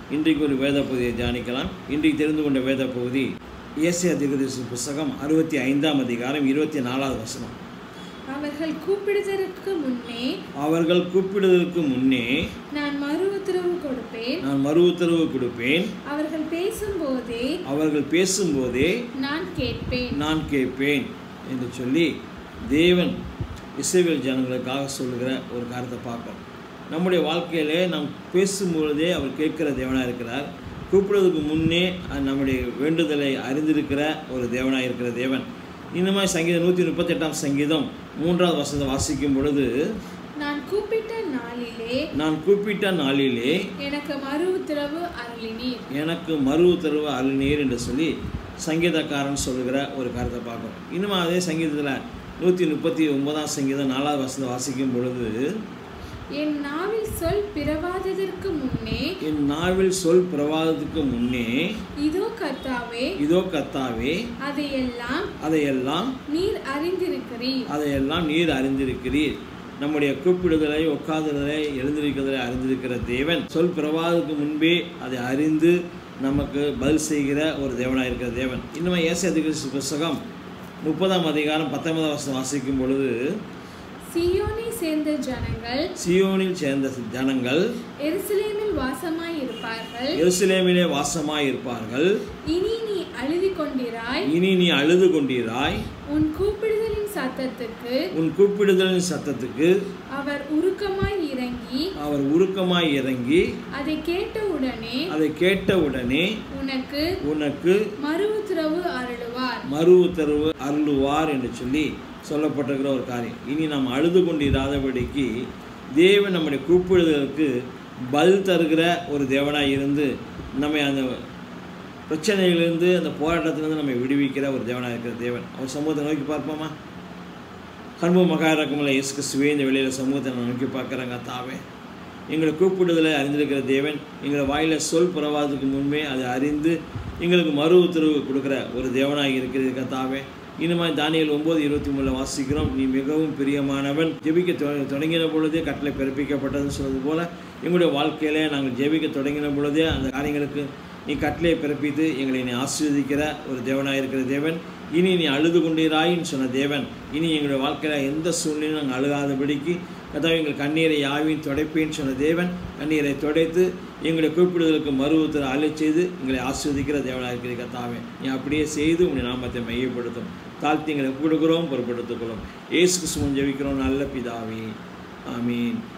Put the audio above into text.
இன்றைக்கு ஒரு வேத பகுதியை தியானிக்கலாம் இன்றைக்கு தெரிந்து கொண்ட வேத பகுதி ஏசியா திகதேச புஸ்தகம் அறுபத்தி ஐந்தாம் அதிகாரம் இருபத்தி நாலாவது வசனம் அவர்கள் கூப்பிடுதற்கு முன்னே அவர்கள் கூப்பிடுவதற்கு முன்னே நான் மறு உத்தரவு கொடுப்பேன் நான் மறு உத்தரவு கொடுப்பேன் அவர்கள் பேசும்போதே அவர்கள் பேசும்போதே நான் கேட்பேன் நான் கேட்பேன் என்று சொல்லி தேவன் இஸ்ரவேல் ஜனங்களுக்காக சொல்லுகிற ஒரு காரியத்தை பார்ப்போம் நம்முடைய வாழ்க்கையிலே நாம் பேசும்பொழுதே அவர் கேட்கிற தேவனாக இருக்கிறார் கூப்பிடுவதற்கு முன்னே அஹ், நம்முடைய வேண்டுதலை அறிந்திருக்கிற ஒரு தேவனாக இருக்கிற தேவன் இன்னுமாய் சங்கீதம் நூற்றி முப்பத்தெட்டாம் சங்கீதம் மூன்றாவது வசனத்தை வாசிக்கும் பொழுது நான் கூப்பிட்ட நாளிலே நான் கூப்பிட்ட நாளிலே எனக்கு மறு உத்தரவு அருளினீர் எனக்கு மறு உத்தரவு அருளினீர் என்று சொல்லி சங்கீதக்காரன் சொல்லுகிற ஒரு காரியத்தை பார்க்கணும் இன்னும் அதே சங்கீதத்தில் நூற்றி முப்பத்தி ஒன்பதாம் சங்கீதம் நாலாவது வசனத்தை வாசிக்கும் பொழுது என் நாவில் சொல் பிறவாததற்கு முன்னே என் நாவில் சொல் பிரவாதத்துக்கு முன்னே இதோ கர்த்தாவே இதோ கத்தாவே அதையெல்லாம் அதையெல்லாம் நீர் அறிந்திருக்கிறீர் அதையெல்லாம் நீர் அறிந்திருக்கிறீர் நம்முடைய கூப்பிடுதலை உட்கார்தலை எழுந்திருக்கிறதை அறிந்திருக்கிற தேவன் சொல் பிரவாதத்துக்கு முன்பே அதை அறிந்து நமக்கு பதில் செய்கிற ஒரு தேவனாக இருக்கிற தேவன் இன்னும் ஏசிய அதிகாரி புஸ்தகம் முப்பதாம் அதிகாரம் பத்தொன்பதாம் வருஷம் வாசிக்கும் பொழுது சியோனை சேர்ந்த ஜனங்கள் சியோனில் சேர்ந்த ஜனங்கள் எருசலேமில் வாசமாய் இருப்பார்கள் எருசலேமிலே வாசமாய் இருப்பார்கள் இனி நீ அழுதி கொண்டிராய் இனி நீ அழுது கொண்டீராய் உன் கூப்பிடுதலின் சத்தத்துக்கு உன் கூப்பிடுதலின் சத்தத்துக்கு அவர் உருக்கமாய் இறங்கி அவர் உருக்கமாய் இறங்கி அதை கேட்டவுடனே அதை கேட்ட உடனே உனக்கு உனக்கு மறு உத்தரவு அருளுவார் மறு உத்தரவு அருளுவார் என்று சொல்லி சொல்லப்பட்டிருக்கிற ஒரு காரியம் இனி நாம் அழுது கொண்டிராதபடிக்கு தேவன் நம்முடைய கூப்பிடுதலுக்கு பதில் தருகிற ஒரு தேவனாய் இருந்து நம்மை அந்த பிரச்சனையிலிருந்து அந்த போராட்டத்திலிருந்து நம்மை விடுவிக்கிற ஒரு தேவனாக இருக்கிற தேவன் அவர் சமூகத்தை நோக்கி பார்ப்போமா கண்பு மகா இறக்கமில்ல இயேசு கிறிஸ்துவே இந்த வெளியில் சமூகத்தை நான் நோக்கி பார்க்குறாங்க தாவே எங்களை கூப்பிடுதலை அறிந்திருக்கிற தேவன் எங்களை வாயில சொல் புறவாதத்துக்கு முன்பே அதை அறிந்து எங்களுக்கு மறு உத்தரவு கொடுக்குற ஒரு தேவனாக இருக்கிறது கத்தாவே இனிமே தானியல் ஒன்பது இருபத்தி மூணில் வாசிக்கிறோம் நீ மிகவும் பிரியமானவன் ஜெபிக்க தொ- தொடங்கின பொழுதே கட்டளை பிறப்பிக்கப்பட்டதுன்னு சொல்வது போல எங்களுடைய வாழ்க்கையிலே நாங்கள் ஜெபிக்க தொடங்கின பொழுதே அந்த காரியங்களுக்கு நீ கட்டளையை பிறப்பித்து எங்களை நீ ஆசீர்வதிக்கிற ஒரு தேவனாக இருக்கிற தேவன் இனி நீ அழுது கொண்டீராயின்னு சொன்ன தேவன் இனி எங்களுடைய வாழ்க்கையில் எந்த சூழ்நிலையும் நாங்கள் அழுகாதபடிக்கு கதாவை எங்கள் கண்ணீரை யாவையும் துடைப்பேன்னு சொன்ன தேவன் கண்ணீரை துடைத்து எங்களுடைய கூப்பிடுதலுக்கு மறு உத்தரவு அழைச் செய்து எங்களை ஆஸ்வதிக்கிற தேவனாக இருக்கிற கத்தாவே நீ அப்படியே செய்து உங்களுடைய நாமத்தை மையப்படுத்தும் தாழ்த்தி எங்களை கூடுகிறோம் பொறுப்படுத்திக் கொள்ளும் ஏசு கிறிஸ்துவன் ஜெபிக்கிறோம் நல்ல பிதாவே ஆமீன்